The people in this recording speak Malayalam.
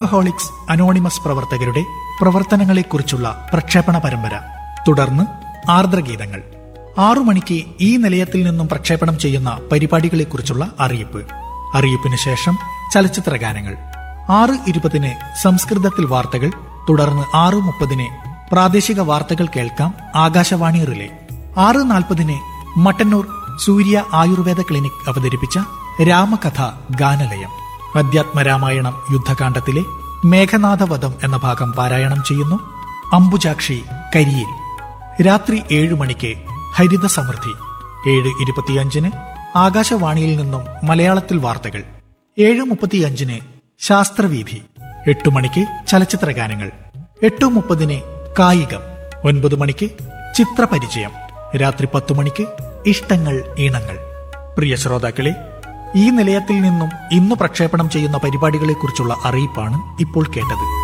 ആൽക്കഹോളിക്സ് അനോണിമസ് പ്രവർത്തകരുടെ പ്രവർത്തനങ്ങളെക്കുറിച്ചുള്ള പ്രക്ഷേപണ പരമ്പര തുടർന്ന് ആർദ്രഗീതങ്ങൾ ആറു മണിക്ക് ഈ നിലയത്തിൽ നിന്നും പ്രക്ഷേപണം ചെയ്യുന്ന പരിപാടികളെക്കുറിച്ചുള്ള അറിയിപ്പ് അറിയിപ്പിന് ശേഷം ചലച്ചിത്ര ഗാനങ്ങൾ ആറ് ഇരുപതിന് സംസ്കൃതത്തിൽ വാർത്തകൾ തുടർന്ന് ആറ് മുപ്പതിന് പ്രാദേശിക വാർത്തകൾ കേൾക്കാം ആകാശവാണി റിലേ ആറ് നാൽപ്പതിന് മട്ടന്നൂർ സൂര്യ ആയുർവേദ ക്ലിനിക് അവതരിപ്പിച്ച രാമകഥ ഗാനലയം അധ്യാത്മരാമായണം യുദ്ധകാന്ഡത്തിലെ മേഘനാഥവധം എന്ന ഭാഗം പാരായണം ചെയ്യുന്നു അംബുജാക്ഷി കരിയിൽ രാത്രി ഏഴു മണിക്ക് ഹരിത സമൃദ്ധി ഏഴ് ഇരുപത്തിയഞ്ചിന് ആകാശവാണിയിൽ നിന്നും മലയാളത്തിൽ വാർത്തകൾ ഏഴ് മുപ്പത്തിയഞ്ചിന് ശാസ്ത്രവീഥി എട്ടു മണിക്ക് ചലച്ചിത്ര ഗാനങ്ങൾ എട്ടു മുപ്പതിന് കായികം ഒൻപത് മണിക്ക് ചിത്രപരിചയം രാത്രി പത്തു മണിക്ക് ഇഷ്ടങ്ങൾ ഈണങ്ങൾ പ്രിയ ശ്രോതാക്കളെ ഈ നിലയത്തിൽ നിന്നും ഇന്ന് പ്രക്ഷേപണം ചെയ്യുന്ന പരിപാടികളെക്കുറിച്ചുള്ള അറിയിപ്പാണ് ഇപ്പോൾ കേട്ടത്